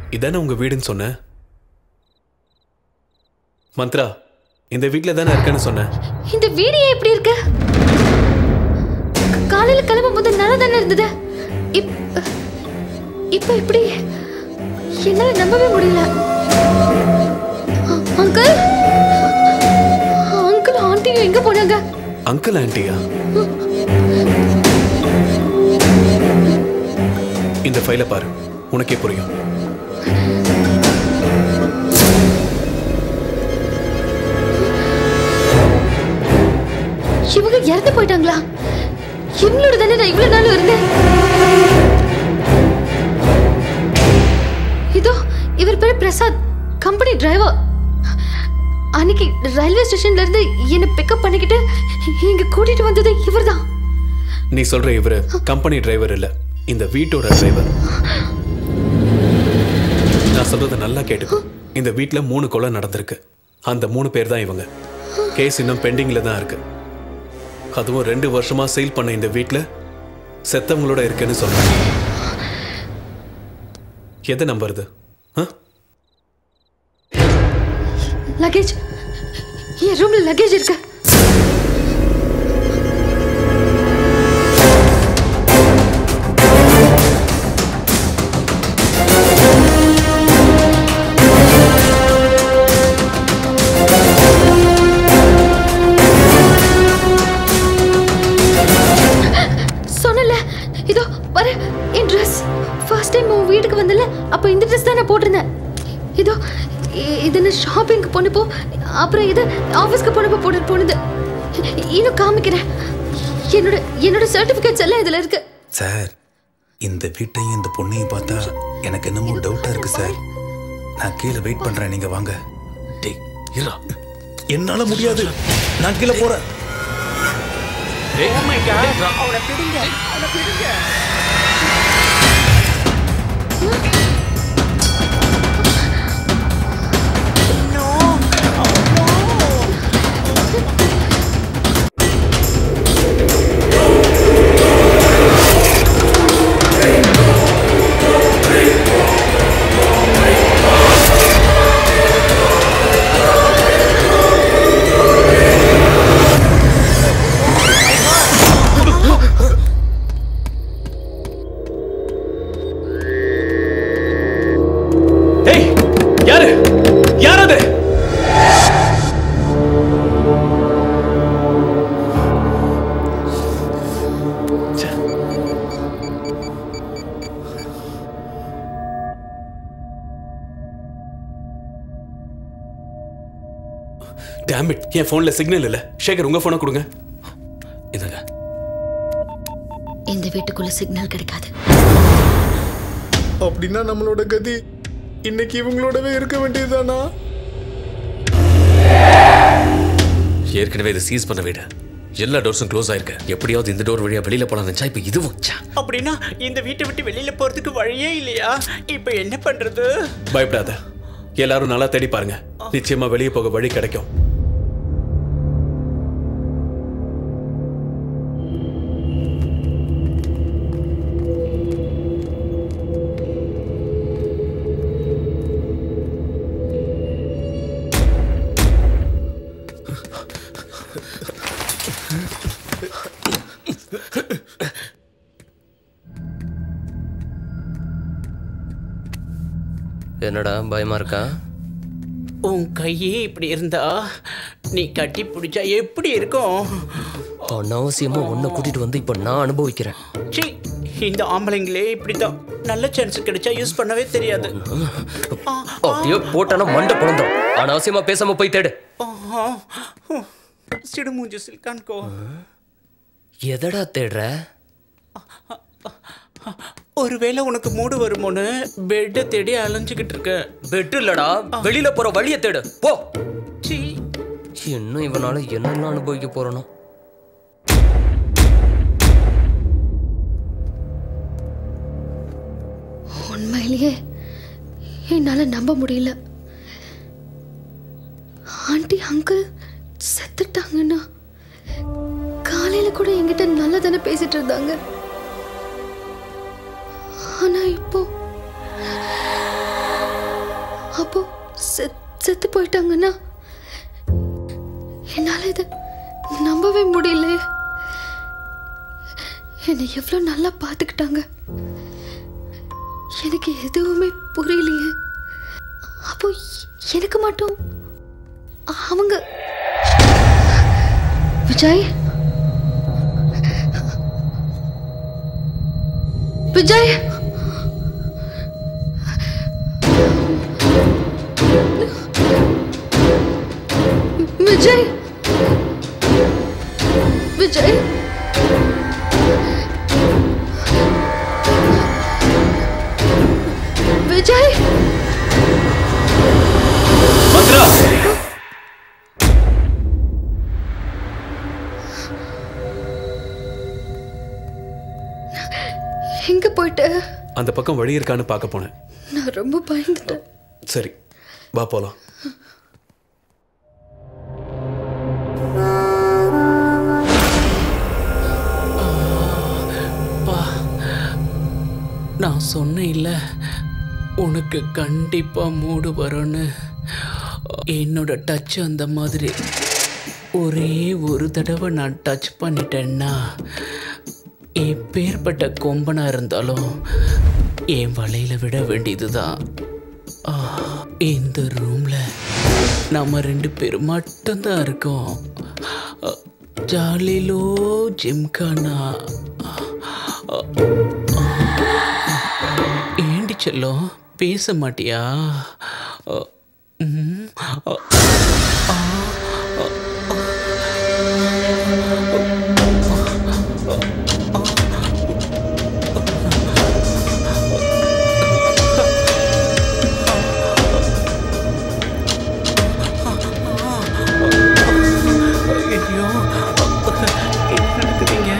இதானே உங்க வீடுன்னு சொன்ன மந்த்ரா இந்த வீட்ல தானே இருக்கேன்னு சொன்னேன் இந்த வீடு ஏன் இப்படி இருக்கு க- காலையில கிளம்பும் போது நல்லா தானே இருந்தது இப் இப்போ இப்படி என்னால நம்பவே முடியல அ- அங்கிள் அங்கிள் ஆண்டியும் எங்க போனாங்க அங்கிள் ஆன்ட்டியா இந்த ஃபைலை பாரு உனக்கே புரியும் இவங்க இறந்து போயிட்டாங்களா இவங்களோட தானே நான் இவ்வளவு நாள் இருந்தேன் இதோ இவர் பேர் பிரசாத் கம்பெனி டிரைவர் அன்னைக்கு ரயில்வே ஸ்டேஷன்ல இருந்து என்ன பிக்கப் பண்ணிக்கிட்டு இங்க கூட்டிட்டு வந்தது இவர்தான் நீ சொல்ற இவரு கம்பெனி டிரைவர் இல்ல இந்த வீட்டோட டிரைவர் நான் சொல்றத நல்லா கேட்டுக்கோ இந்த வீட்ல மூணு கொலை நடந்திருக்கு அந்த மூணு பேர் தான் இவங்க கேஸ் இன்னும் பெண்டிங்ல தான் இருக்கு அதுவும் ரெண்டு வருஷமா சேல் பண்ண இந்த வீட்ல செத்தவங்களோட இருக்குன்னு சொல்றேன் எதை நம்புறது ஆ? லக்கேஜ் என் ரூம்ல லக்கேஜ் இருக்கு சொன்னல இதோ பாரு என் ட்ரெஸ் ஃபர்ஸ்ட் டைம் உன் வீட்டுக்கு வந்தல அப்போ இந்த ட்ரெஸ் தான் நான் போட்டிருந்தேன் இதோ இ- இது நான் ஷாப்பிங்க்கு போனப்போ அப்புறம் இது ஆஃபீஸ்க்கு போனப்போ போட்டு போனது இன்னும் காமிக்கிறேன் என்னோட என்னோட சர்டிஃபிகேட்ஸ் எல்லாம் இதில் இருக்கு சார் இந்த வீட்டையும் இந்த பொண்ணையும் பார்த்தா எனக்கு என்னமோ டவுட்டா இருக்கு சார் நான் கீழே வெயிட் பண்றேன் நீங்க வாங்க டேய் இருடா என்னால முடியாது நான் கீழே போறேன் அவனை பிடிங்க அவனை பிடிங்க ஏய் யாரு யார் அது ச்சே. Damn it என் ஃபோன்ல சிக்னல் இல்ல சேகர் உங்க போனை கொடுங்க இதுங்க இந்த வீட்டுக்குள்ள சிக்னல் கிடைக்காது அப்படின்னா நம்மளோட கதி இன்னைக்கு இவங்களோடவே இருக்க வேண்டியதுதானா ஏற்கனவே இதை சீஸ் பண்ண வீடு எல்லா டோர்ஸும் க்ளோஸ் ஆயிருக்கு எப்படியாவது இந்த டோர் வழியா வெளியில போலாம் நினைச்சா இப்ப இதுவும் ச்சே. அப்படின்னா இந்த வீட்டை விட்டு வெளியில போறதுக்கு வழியே இல்லையா இப்போ என்ன பண்றது பயப்படாத எல்லாரும் நல்லா தேடி பாருங்க நிச்சயமா வெளியே போக வழி கிடைக்கும் என்னடா பயமா இருக்கா உன் கையே இப்படி இருந்தா நீ கட்டி பிடிச்சா எப்படி இருக்கும் அனாவசியமா உன்னை கூட்டிட்டு வந்து இப்ப நான் அனுபவிக்கிறேன் சீ இந்த ஆம்பளைங்களே இப்படிதான் நல்ல சான்ஸ் கிடைச்சா யூஸ் பண்ணவே தெரியாது ஆ, அப்படியே போட்டானா மண்டை குழந்தம் அனாவசியமா பேசாம போய் தேடு ஆஹா. சிடுமூஞ்சி சில்கான் கோ எதடா தேடுற ஒருவேளை உனக்கு மூடு வருமோன்னு பெட்டை தேடி அலைஞ்சுக்கிட்டு இருக்க பெட் இல்லடா வெளியில போற வழிய தேடு போ சீ இன்னும் இவனால என்னென்ன அனுபவிக்க போறனோ உண்மையிலேயே என்னால நம்ப முடியல ஆண்டி அங்கிள் செத்துட்டாங்கன்னா காலையில கூட என்கிட்ட நல்லா தானே பேசிட்டு இருந்தாங்க ஆனா இப்போ அப்போ செத்- செத்து போயிட்டாங்கன்னா என்னால இதை நம்பவே முடியலையே என்னை எவ்வளோ நல்லா பார்த்துக்கிட்டாங்க எனக்கு எதுவுமே புரியலையே அப்போ எனக்கு மட்டும் அவங்க விஜய் விஜய் விஜய் விஜய் விஜய் பத்ரா எங்க போயிட்ட அந்த பக்கம் வழி இருக்கான்னு பார்க்க போனேன் நான் ரொம்ப பயந்துட்டேன் சரி வா போலாம் நான் சொன்னேன் இல்ல உனக்கு கண்டிப்பா மூடு வரும்னு என்னோட டச் அந்த மாதிரி ஒரே ஒரு தடவை நான் டச் பண்ணிட்டேன்னா எப்பேற்பட்ட கொம்பனா இருந்தாலும் என் வலையில விட வேண்டியதுதான் ஆ, இந்த ரூம்ல நம்ம ரெண்டு பேரும் மட்டும்தான் இருக்கோம் அ, ஜாலிலோ ஜிம்கானா ஏண்டி செல்லம் பேச மாட்டியா அ, ம், அ, ஐயோ என்ன நடக்குதுங்க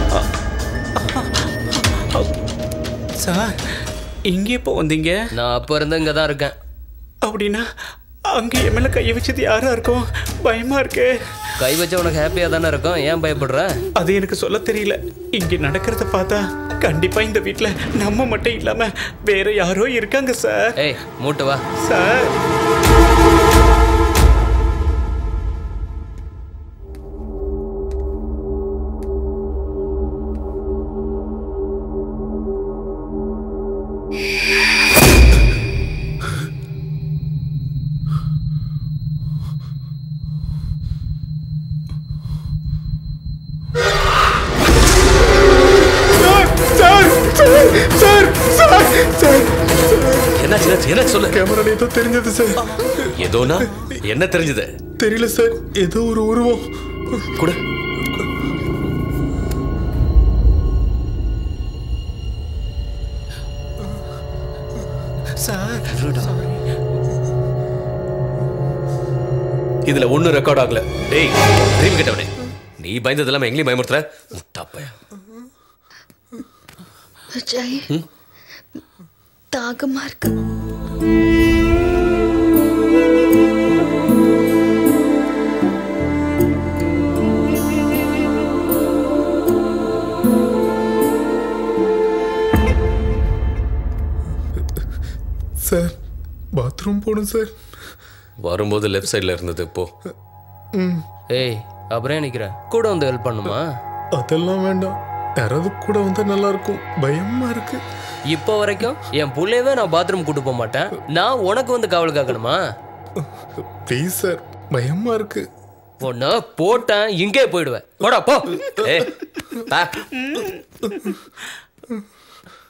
சார் இங்கே இப்போ வந்தீங்க நான் அப்போ இருந்து இங்கே தான் இருக்கேன் அப்படின்னா அங்கே என் மேலே கையை வச்சது யாரா இருக்கும் பயமா இருக்கு கை வச்ச உனக்கு ஹாப்பியாக தானே இருக்கும் ஏன் பயப்படுற அது எனக்கு சொல்ல தெரியல இங்கே நடக்கிறத பார்த்தா கண்டிப்பா இந்த வீட்டில் நம்ம மட்டும் இல்லாம வேற யாரோ இருக்காங்க சார் ஏய் மூட்டு வா sir sir sir sir sir sir என்னாச்சு என்னாச்சு? என்னாச்சு சொல்லு கேமரா ஏதோ தெரிஞ்சது சார் ஏதோனா என்ன தெரிஞ்சது தெரியல சார் ஏதோ ஒரு உருவம் கூட சார் இதுல ஒண்ணும் ரெக்கார்ட் ஆகல டேய் ட்ரீம் கிட்டவனே நீ பயந்தது இல்லாம எங்களையும் பயமுறுத்துற முட்டாப்பையா விஜய் தாகமா இருக்கு சார் பாத்ரூம் போகணும் சார் வரும்போது லெஃப்ட் சைடுல இருந்தது இப்போ ஏய் அப்புறம் ஏன் நிற்கிற கூட வந்து ஹெல்ப் பண்ணுமா அதெல்லாம் வேண்டாம் யாராவது கூட வந்தா நல்லா இருக்கும் பயமா இருக்கு இப்போ வரைக்கும் என் புள்ளையவே நான் பாத்ரூம் கூட்டு போக மாட்டேன் நான் உனக்கு வந்து காவல் காக்கணுமா ப்ளீஸ் சார் பயமா இருக்கு பொண்ணு போட்டேன் இங்கே போயிடுவேன் போடா போ ஏய் பா.